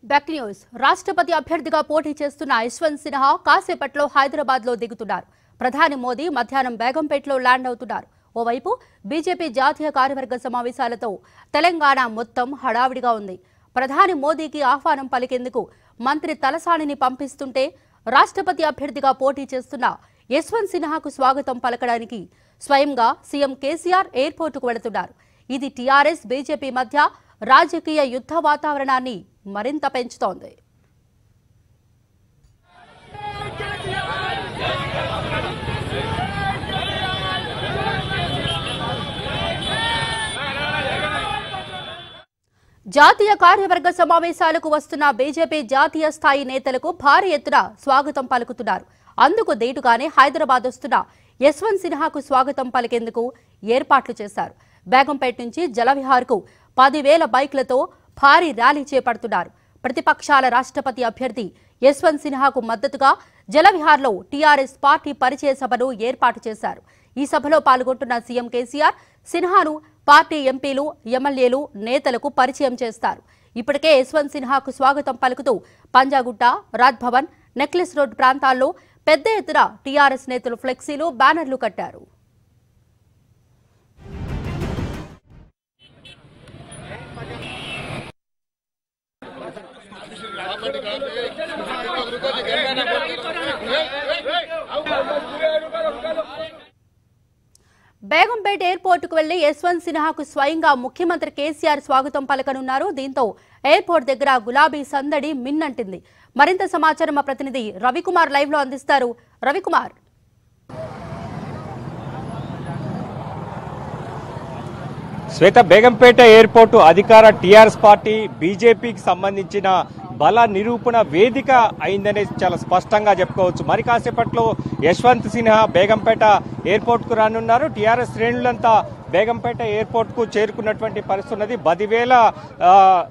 back news రాష్ట్రపతి అభ్యర్థిగా పోటీ చేస్తున్న యశ్వంత్ సిన్హా కాసేపట్లో హైదరాబాద్ లో దిగుతున్నారు ప్రధాని మోదీ మధ్యాహ్నం బేగంపేటలో ల్యాండ్ అవుతున్నారు ఓవైపు బీజేపీ జాతీయ కార్యవర్గ సమావేశాలతో తెలంగాణ మొత్తం హడావిడిగా ఉంది ప్రధాని మోదీకి ఆహ్వానం పలికేందుకు మంత్రి తలసానిని పంపిస్తుంటే రాష్ట్రపతి అభ్యర్థిగా పోటీ చేస్తున్న యశ్వంత్ సిన్హాకు స్వాగతం పలకడానికి స్వయంగా సీఎం కేసీఆర్ ఎయిర్పోర్టుకు వెళుతున్నారు ఇది టీఆర్ఎస్ బీజేపీ మధ్య రాజకీయ యుద్ధ వాతావరణాన్ని మరింత పెంచుతోంది జాతీయ కార్యవర్గ సమావేశాలకు వస్తున్న బీజేపీ జాతీయ స్థాయి నేతలకు భారీ ఎత్తున స్వాగతం పలుకుతున్నారు అందుకు దీటుగానే హైదరాబాద్ వస్తున్న యశ్వంత్ సిన్హాకు స్వాగతం పలికేందుకు ఏర్పాట్లు చేశారు బేగంపేట నుంచి జలవిహార్కు పదివేల బైక్లతో భారీ ర్యాలీ చేపడుతున్నారు ప్రతిపక్షాల రాష్ట్రపతి అభ్యర్థి యశ్వంత్ సిన్హాకు మద్దతుగా జలవిహార్లో టీఆర్ఎస్ పార్టీ పరిచయ సభను ఏర్పాటు చేశారు ఈ సభలో పాల్గొంటున్న సీఎం కేసీఆర్ సిన్హాను పార్టీ ఎంపీలు ఎమ్మెల్యేలు నేతలకు పరిచయం చేస్తారు ఇప్పటికే యశ్వంత్ సిన్హాకు స్వాగతం పలుకుతూ పంజాగుట్ట రాజ్భవన్ నెక్లెస్ రోడ్ ప్రాంతాల్లో పెద్ద ఎత్తున టీఆర్ఎస్ నేతలు ఫ్లెక్సీలు బ్యానర్లు కట్టారు బేగంపేట ఎయిర్పోర్టుకు వెళ్లి యశ్వంత్ సిన్హాకు స్వయంగా ముఖ్యమంత్రి కేసీఆర్ స్వాగతం పలకనున్నారు దీంతో ఎయిర్పోర్ట్ దగ్గర గులాబీ సందడి మిన్నంటింది మరింత సమాచారం మా ప్రతినిధి రవికుమార్ లైవ్ లో అందిస్తారు రవికుమార్ శ్వేత బేగంపేట ఎయిర్పోర్టు అధికార టీఆర్ఎస్ పార్టీ బీజేపీకి సంబంధించిన బల నిరూపణ వేదిక అయిందనే చాలా స్పష్టంగా చెప్పుకోవచ్చు మరి కాసేపట్లో యశ్వంత్ సిన్హా బేగంపేట ఎయిర్పోర్ట్కు రానున్నారు టీఆర్ఎస్ శ్రేణులంతా బేగంపేట ఎయిర్పోర్ట్కు చేరుకున్నటువంటి పరిస్థితి ఉన్నది పదివేల ఆ,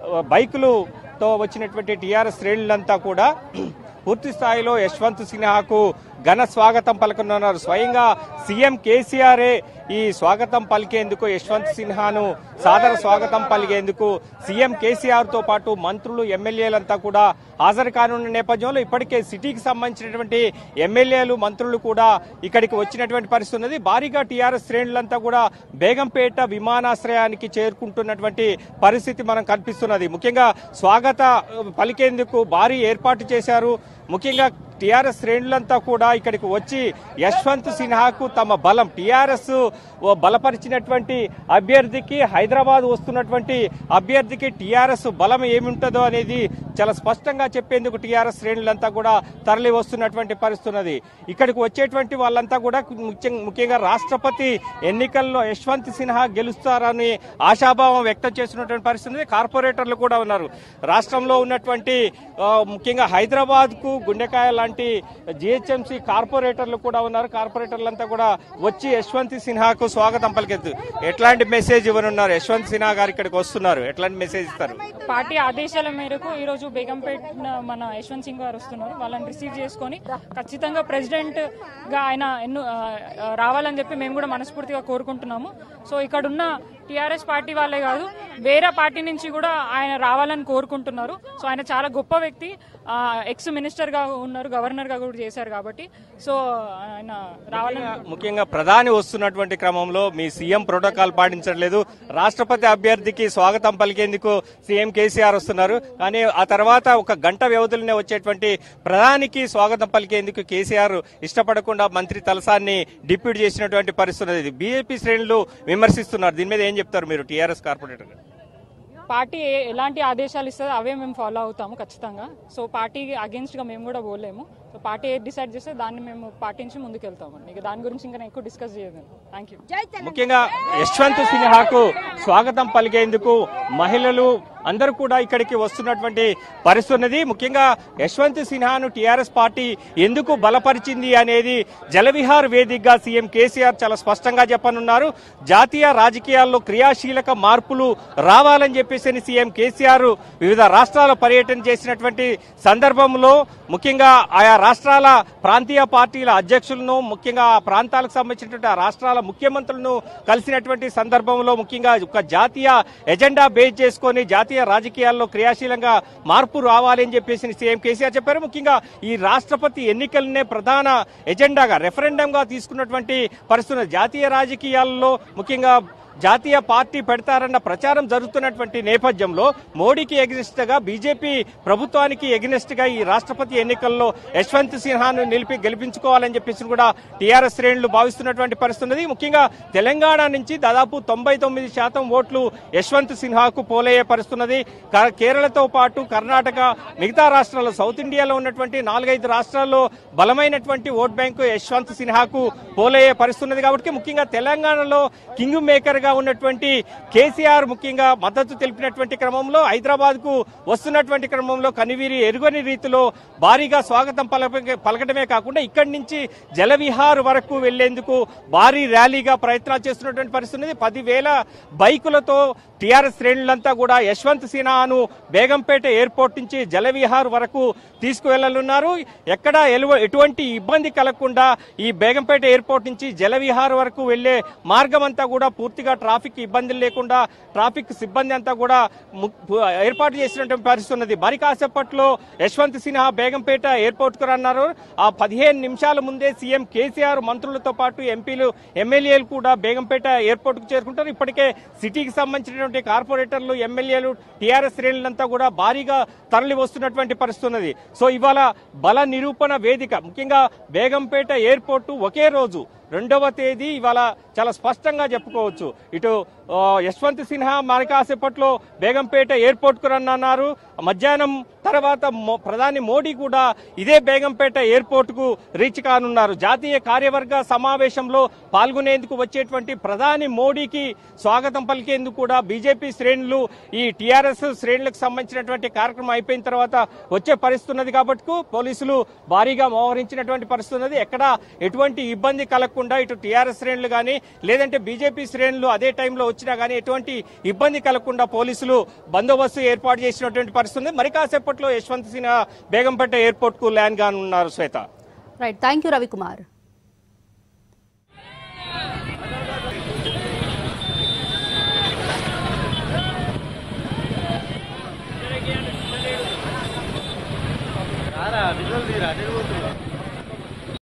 బైకులతో వచ్చినటువంటి టీఆర్ఎస్ శ్రేణులంతా కూడా పూర్తి స్థాయిలో యశ్వంత్ సిన్హాకు ఘన స్వాగతం పలకనున్నారు స్వయంగా సీఎం కేసీఆరే ఈ స్వాగతం పలికేందుకు యశ్వంత్ సిన్హాను సాదర స్వాగతం పలికేందుకు సీఎం కేసీఆర్ తో పాటు మంత్రులు ఎమ్మెల్యేలంతా కూడా హాజరు కానున్న నేపథ్యంలో ఇప్పటికే సిటీకి సంబంధించినటువంటి ఎమ్మెల్యేలు మంత్రులు కూడా ఇక్కడికి వచ్చినటువంటి పరిస్థితి ఉన్నది భారీగా టీఆర్ఎస్ శ్రేణులంతా కూడా బేగంపేట విమానాశ్రయానికి చేరుకుంటున్నటువంటి పరిస్థితి మనం కనిపిస్తున్నది ముఖ్యంగా స్వాగత ఆ, పలికేందుకు భారీ ఏర్పాటు చేశారు ముఖ్యంగా టీఆర్ఎస్ శ్రేణులంతా కూడా ఇక్కడికి వచ్చి యశ్వంత్ సిన్హాకు తమ బలం టీఆర్ఎస్ బలపరిచినటువంటి అభ్యర్థికి హైదరాబాద్ వస్తున్నటువంటి అభ్యర్థికి టీఆర్ఎస్ బలం ఏముంటుందో అనేది చాలా స్పష్టంగా చెప్పేందుకు టీఆర్ఎస్ శ్రేణులంతా కూడా తరలి వస్తున్నటువంటి పరిస్థితి ఉన్నది ఇక్కడికి వచ్చేటువంటి వాళ్ళంతా కూడా ముఖ్యం- ముఖ్యంగా రాష్ట్రపతి ఎన్నికల్లో యశ్వంత్ సిన్హా గెలుస్తారని ఆశాభావం వ్యక్తం చేస్తున్నటువంటి పరిస్థితి ఉంది కార్పొరేటర్లు కూడా ఉన్నారు రాష్ట్రంలో ఉన్నటువంటి ఆ, ముఖ్యంగా హైదరాబాద్ కు గుండెకాయ లాంటి జిహెచ్ఎంసీ కార్పొరేటర్లు కూడా ఉన్నారు కార్పొరేటర్లంతా కూడా వచ్చి యశ్వంత్ సిన్హాకు స్వాగతం పలికెత్తు ఎట్లాంటి మెసేజ్ ఇవ్వనున్నారు యశ్వంత్ సిన్హా గారు ఇక్కడికి వస్తున్నారు ఎట్లాంటి మెసేజ్ ఇస్తారు పార్టీ ఆదేశాల మేరకు ఈ రోజు బేగంపేట్ మన యశ్వంత్ సింగ్ గారు వస్తున్నారు వాళ్ళని రిసీవ్ చేసుకొని ఖచ్చితంగా ప్రెసిడెంట్ గా ఆయన ఎన్ను ఆ, ఆ, రావాలని చెప్పి మేము కూడా మనస్ఫూర్తిగా కోరుకుంటున్నాము సో ఇక్కడ ఉన్న టీఆర్ఎస్ పార్టీ వాళ్ళే కాదు వేరే పార్టీ నుంచి కూడా ఆయన రావాలని కోరుకుంటున్నారు సో ఆయన చాలా గొప్ప వ్యక్తి ఎక్స్ మినిస్టర్ గా ఉన్నారు గవర్నర్ గా కూడా చేశారు కాబట్టి సో ఆయన రావాలని ముఖ్యంగా ప్రధాని వస్తున్నటువంటి క్రమంలో మీ సీఎం ప్రోటోకాల్ పాటించట్లేదు రాష్ట్రపతి అభ్యర్థికి స్వాగతం పలికేందుకు సీఎం కేసీఆర్ వస్తున్నారు కానీ ఆ తర్వాత ఒక గంట వ్యవధిలోనే వచ్చేటువంటి ప్రధానికి స్వాగతం పలికేందుకు కేసీఆర్ ఇష్టపడకుండా మంత్రి తలసాన్ని డిప్యూట్ చేసినటువంటి పరిస్థితి ఉన్నది బీజేపీ శ్రేణులు విమర్శిస్తున్నారు దీని మీద ఏం చెప్తారు మీరు టీఆర్ఎస్ కార్పొరేటర్ పార్టీ ఏ- ఎలాంటి ఆదేశాలు ఇస్తుందో అవే మేము ఫాలో అవుతాము ఖచ్చితంగా సో పార్టీ అగేన్స్ట్ గా మేము కూడా పోలేము సో పార్టీ ఏది డిసైడ్ చేస్తే దాన్ని మేము పాటించి ముందుకు వెళ్తామండి ఇక దాని గురించి ఇంకా నేను ఎక్కువ డిస్కస్ చేయదు థ్యాంక్ యూ ముఖ్యంగా యశ్వంత్ సిన్హాకు స్వాగతం పలికేందుకు మహిళలు అందరూ కూడా ఇక్కడికి వస్తున్నటువంటి పరిస్థితి ఉన్నది ముఖ్యంగా యశ్వంత్ సిన్హాను టీఆర్ఎస్ పార్టీ ఎందుకు బలపరిచింది అనేది జలవిహార్ వేదికగా సీఎం కేసీఆర్ చాలా స్పష్టంగా చెప్పనున్నారు జాతీయ రాజకీయాల్లో క్రియాశీలక మార్పులు రావాలని చెప్పేసి సీఎం కేసీఆర్ వివిధ రాష్ట్రాల పర్యటన చేసినటువంటి సందర్భంలో ముఖ్యంగా ఆయా రాష్ట్రాల ప్రాంతీయ పార్టీల అధ్యక్షులను ముఖ్యంగా ఆ ప్రాంతాలకు సంబంధించినటువంటి ఆ రాష్ట్రాల ముఖ్యమంత్రులను కలిసినటువంటి సందర్భంలో ముఖ్యంగా ఒక జాతీయ ఎజెండా బేస్ చేసుకొని జాతీయ జాతీయ రాజకీయాల్లో క్రియాశీలంగా మార్పు రావాలి అని చెప్పేసి సీఎం కేసీఆర్ చెప్పారు ముఖ్యంగా ఈ రాష్ట్రపతి ఎన్నికలనే ప్రధాన ఎజెండాగా రెఫరెండంగా తీసుకున్నటువంటి పరిస్థితులు జాతీయ రాజకీయాల్లో ముఖ్యంగా జాతీయ పార్టీ పెడతారన్న ప్రచారం జరుగుతున్నటువంటి నేపథ్యంలో మోడీకి ఎగ్నెస్ట్ గా బీజేపీ ప్రభుత్వానికి ఎగ్నెస్ట్ గా ఈ రాష్ట్రపతి ఎన్నికల్లో యశ్వంత్ సిన్హాను నిలిపి గెలిపించుకోవాలని చెప్పేసి కూడా టీఆర్ఎస్ శ్రేణులు భావిస్తున్నటువంటి పరిస్థితి ఉన్నది ముఖ్యంగా తెలంగాణ నుంచి దాదాపు తొంభై తొమ్మిది శాతం ఓట్లు యశ్వంత్ సిన్హాకు పోలయ్యే పరిస్థితున్నది క- కేరళతో పాటు కర్ణాటక మిగతా రాష్ట్రాల్లో సౌత్ ఇండియాలో ఉన్నటువంటి నాలుగైదు రాష్ట్రాల్లో బలమైనటువంటి ఓట్ బ్యాంకు యశ్వంత్ సిన్హాకు పోలయ్యే పరిస్థితి ఉన్నది కాబట్టి ముఖ్యంగా తెలంగాణలో కింగ్ మేకర్ గా ఉన్నటువంటి కేసీఆర్ ముఖ్యంగా మద్దతు తెలిపినటువంటి క్రమంలో హైదరాబాద్ కు వస్తున్నటువంటి క్రమంలో కనివీరి ఎరుగని రీతిలో భారీగా స్వాగతం పలక- పలకడమే కాకుండా ఇక్కడి నుంచి జలవిహార్ వరకు వెళ్లేందుకు భారీ ర్యాలీగా ప్రయత్నాలు చేస్తున్నటువంటి పరిస్థితి ఉన్నది పదివేల బైకులతో టీఆర్ఎస్ శ్రేణులంతా కూడా యశ్వంత్ సిన్హాను బేగంపేట ఎయిర్పోర్ట్ నుంచి జలవిహార్ వరకు తీసుకువెళ్లనున్నారు ఎక్కడ ఎలువ ఎటువంటి ఇబ్బంది కలగకుండా ఈ బేగంపేట ఎయిర్పోర్ట్ నుంచి జలవిహార్ వరకు వెళ్లే మార్గం అంతా కూడా పూర్తిగా ట్రాఫిక్ ఇబ్బందులు లేకుండా ట్రాఫిక్ సిబ్బంది అంతా కూడా ము- ఏర్పాటు చేసినటువంటి పరిస్థితి ఉన్నది మరి కాసేపట్లో యశ్వంత్ సిన్హా బేగంపేట ఎయిర్పోర్ట్ కు రన్నారు ఆ పదిహేను నిమిషాల ముందే సీఎం కేసీఆర్ మంత్రులతో పాటు ఎంపీలు ఎమ్మెల్యేలు కూడా బేగంపేట ఎయిర్పోర్ట్ కు చేరుకుంటారు ఇప్పటికే సిటీకి సంబంధించినటువంటి కార్పొరేటర్లు ఎమ్మెల్యేలు టీఆర్ఎస్ శ్రేణులంతా కూడా భారీగా తరలి వస్తున్నటువంటి పరిస్థితి ఉన్నది సో ఇవాళ బల నిరూపణ వేదిక ముఖ్యంగా బేగంపేట ఎయిర్పోర్టు ఒకే రోజు రెండవ తేదీ ఇవాళ చాలా స్పష్టంగా చెప్పుకోవచ్చు ఇటు ఆ, యశ్వంత్ సిన్హా మరి కాసేపట్లో బేగంపేట ఎయిర్పోర్ట్ కు రన్నారు మధ్యాహ్నం తర్వాత మో- ప్రధాని మోడీ కూడా ఇదే బేగంపేట ఎయిర్పోర్ట్ కు రీచ్ కానున్నారు జాతీయ కార్యవర్గ సమావేశంలో పాల్గొనేందుకు వచ్చేటువంటి ప్రధాని మోడీకి స్వాగతం పలికేందుకు కూడా బీజేపీ శ్రేణులు ఈ టీఆర్ఎస్ శ్రేణులకు సంబంధించినటువంటి కార్యక్రమం అయిపోయిన తర్వాత వచ్చే పరిస్థితి ఉన్నది కాబట్టి పోలీసులు భారీగా మోహరించినటువంటి పరిస్థితి ఉన్నది ఎక్కడ ఎటువంటి ఇబ్బంది కలగకుండా ఇటు టీఆర్ఎస్ శ్రేణులు కానీ లేదంటే బీజేపీ శ్రేణులు అదే టైంలో వచ్చినా కానీ ఎటువంటి ఇబ్బంది కలగకుండా పోలీసులు బందోబస్తు ఏర్పాటు చేసినటువంటి పరిస్థితి ఉంది మరి కాసేపట్లో యశ్వంత్ సిన్హా బేగంపేట ఎయిర్పోర్ట్ కు ల్యాండ్ కానున్నారు Swetha right thank you Ravikumar